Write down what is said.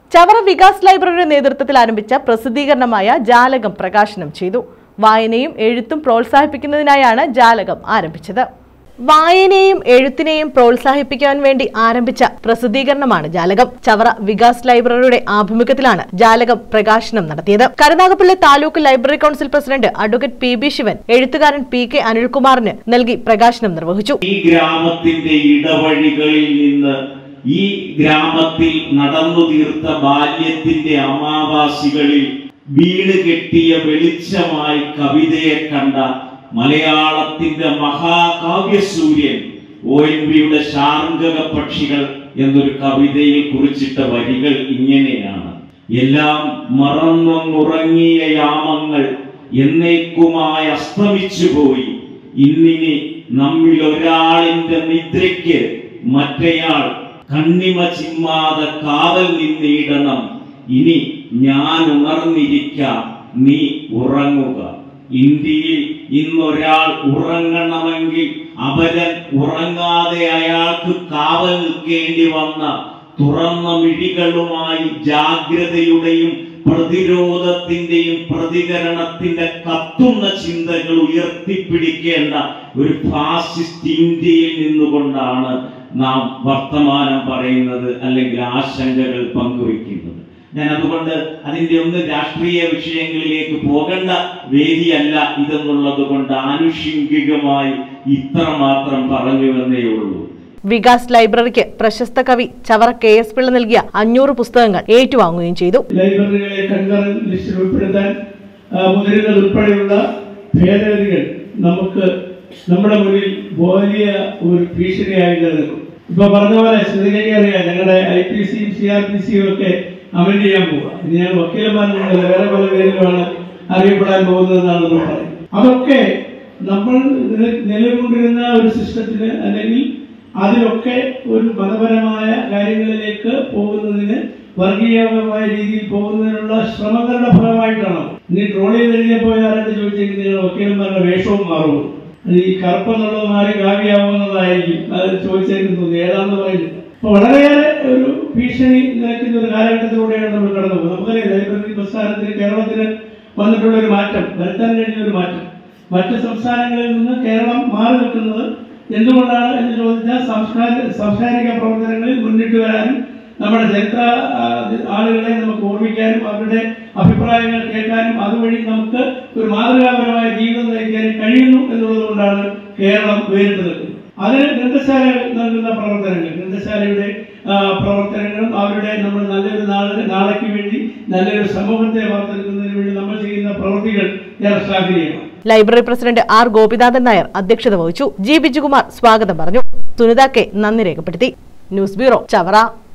ചവറ വികാസ് ലൈബ്രറിയുടെ നേതൃത്വത്തിൽ ആരംഭിച്ച പ്രസിദ്ധീകരണമായ ജാലകം പ്രകാശനം ചെയ്തു വായനയും എഴുത്തും പ്രോത്സാഹിപ്പിക്കുന്നതിനായാണ് ജാലകം ആരംഭിച്ചത് വായനയും എഴുത്തിനെയും പ്രോത്സാഹിപ്പിക്കാൻ വേണ്ടി ആരംഭിച്ച പ്രസിദ്ധീകരണമാണ് ജാലകം ചവറ വികാസ് ലൈബ്രറിയുടെ ആഭിമുഖ്യത്തിലാണ് ജാലകം പ്രകാശനം നടത്തിയത് Karunagappally taluk library council president advocate P B Sivan എഴുത്തുകാരൻ പി കെ അനിൽകുമാറിന് നൽകി പ്രകാശനം നിർവഹിച്ചു ഈ ഗ്രാമത്തിന്റെ ഇടവഴികളിൽ നിന്ന് ഈ ഗ്രാമത്തിൽ നടന്നു തീർത്ത ബാല്യത്തിന്റെ അമാവാസികളിൽ വീട് കെട്ടിയ വെളിച്ചമായി കവിതയെ കണ്ട മലയാളത്തിന്റെ മഹാകാവ്യസൂര്യൻ ഒ എൻ വിയുടെ ശാർങ്കക പക്ഷികൾ എന്നൊരു കവിതയിൽ കുറിച്ചിട്ട വരികൾ ഇങ്ങനെയാണ് എല്ലാം മറന്നൊന്നുറങ്ങിയ യാമങ്ങൾ എന്നേക്കുമായി അസ്തമിച്ചു പോയി ഇന്നിനി നമ്മിൽ ഒരാളിന്റെ നിദ്രയ്ക്ക് മറ്റേയാൾ കണ്ണിമ ചിമ്മാതെ കാവൽ നിന്നിടണം ഇനി ഞാൻ ഉണർന്നിരിക്കാം നീ ഉറങ്ങുക ഇന്ത്യയിൽ ഇന്നൊരാൾ ഉറങ്ങണമെങ്കിൽ അപരൻ ഉറങ്ങാതെ അയാൾക്ക് കാവൽ നിൽക്കേണ്ടി വന്ന തുറന്ന മിഴികളുമായി ജാഗ്രതയുടെയും പ്രതിരോധത്തിന്റെയും പ്രതികരണത്തിന്റെ കത്തുന്ന ചിന്തകൾ ഉയർത്തിപ്പിടിക്കേണ്ട ഒരു ഫാസിസ്റ്റ് ഇന്ത്യയിൽ നിന്നുകൊണ്ടാണ് നാം വർത്തമാനം പറയുന്നത് അല്ലെങ്കിൽ ആശങ്കകൾ പങ്കുവെക്കുന്നത് ഞാൻ അതുകൊണ്ട് അതിന്റെ ഒന്ന് രാഷ്ട്രീയ വിഷയങ്ങളിലേക്ക് പോകേണ്ട വേദിയല്ല ഇതെന്നുള്ളത് കൊണ്ട് ആനുഷംഗികമായി ഇത്ര മാത്രം പറഞ്ഞു എന്നേ ഉള്ളൂ വികാസ് ലൈബ്രറിക്ക് പ്രശസ്ത കവി ചവറ കെ എസ് പിള്ള നൽകിയ അഞ്ഞൂറ് പുസ്തകങ്ങൾ ഏറ്റുവാങ്ങുകയും ചെയ്തു ലൈബ്രറികളെ കൺകറന്റ് ലിസ്റ്റിൽ ഉൾപ്പെടുത്താൻ ആ, മുതിരുന്നത് ഉൾപ്പെടെയുള്ള ഭേദഗതികൾ നമുക്ക് നമ്മുടെ മുന്നിൽ വലിയ ഒരു ഭീഷണിയായി നിലനിൽക്കും ഇപ്പൊ പറഞ്ഞ പോലെ ശ്രീലങ്ക അറിയാം ഞങ്ങളുടെ ഐ പി സിയും സി ആർ പി സിയും ഒക്കെ അമെൻഡ് ചെയ്യാൻ പോവുക ഇനി ഞാൻ വക്കീലന്മാരുണ്ടല്ലോ വേറെ പല പേരിലുമാണ് അറിയപ്പെടാൻ പോകുന്നതെന്നാണ് നമ്മൾ പറയുന്നത് അതൊക്കെ നമ്മൾ നില- നിലകൊണ്ടിരുന്ന ഒരു സിസ്റ്റത്തിന് അല്ലെങ്കിൽ അതിലൊക്കെ ഒരു മതപരമായ കാര്യങ്ങളിലേക്ക് പോകുന്നതിന് വർഗീയപരമായ രീതിയിൽ പോകുന്നതിനുള്ള ശ്രമങ്ങളുടെ ഫലമായിട്ടാണ് നീ ട്രോൾ ചെയ്ത് എഴുതിയപ്പോൾ ആരാണ്ട് ചോദിച്ചെങ്കിൽ നിങ്ങൾ വക്കീലന്മാരുടെ വേഷവും മാറുമോ അത് ഈ കറുപ്പെന്നുള്ളത് മാറി കാവ്യാവുന്നതായിരിക്കും അത് ചോദിച്ചേക്കും തോന്നി ഏതാണെന്ന് പറയുന്നില്ല അപ്പൊ വളരെയേറെ ഒരു ഭീഷണി നിലയ്ക്കുന്ന ഒരു കാലഘട്ടത്തിലൂടെയാണ് നമ്മൾ കടന്നു പോകുന്നത് നമുക്കറിയാം ലൈബ്രറി പ്രസ്ഥാനത്തിന് കേരളത്തിന് വന്നിട്ടുള്ള ഒരു മാറ്റം വരുത്താൻ കഴിഞ്ഞ ഒരു മാറ്റം മറ്റ് സംസ്ഥാനങ്ങളിൽ നിന്ന് കേരളം മാറി നിൽക്കുന്നത് എന്തുകൊണ്ടാണ് എന്ന് ചോദിച്ചാൽ സംസ്കാര സാംസ്കാരിക പ്രവർത്തനങ്ങളിൽ മുന്നിട്ട് വരാനും നമ്മുടെ ചരിത്ര ആ, ആളുകളെ നമുക്ക് ഓർമ്മിക്കാനും അവരുടെ അഭിപ്രായങ്ങൾ കേൾക്കാനും അതുവഴി നമുക്ക് ഒരു മാതൃകാപരമായ ജീവിതം നയിക്കാനും കഴിയുന്നു എന്നുള്ളത് കൊണ്ടാണ് കേരളം വേറിട്ട് നിൽക്കുന്നത് അതിന് ഗ്രന്ഥശാലകൾ നൽകുന്ന പ്രവർത്തനങ്ങൾ ഗ്രന്ഥശാലയുടെ ആ, പ്രവർത്തനങ്ങളും അവരുടെ നമ്മൾ നല്ലൊരു നാളെ നാളേക്ക് വേണ്ടി നല്ലൊരു സമൂഹത്തെ വാർത്തെടുക്കുന്നതിന് വേണ്ടി നമ്മൾ ചെയ്യുന്ന പ്രവൃത്തികൾ ഏറെ ശ്ലാഘനീയമാണ് library president R Gopinathan Nair അധ്യക്ഷത വഹിച്ചു ജി ബിജുകുമാർ സ്വാഗതം പറഞ്ഞു സുനിത കെ നന്ദി രേഖപ്പെടുത്തി ന്യൂസ് ബ്യൂറോ ചവറ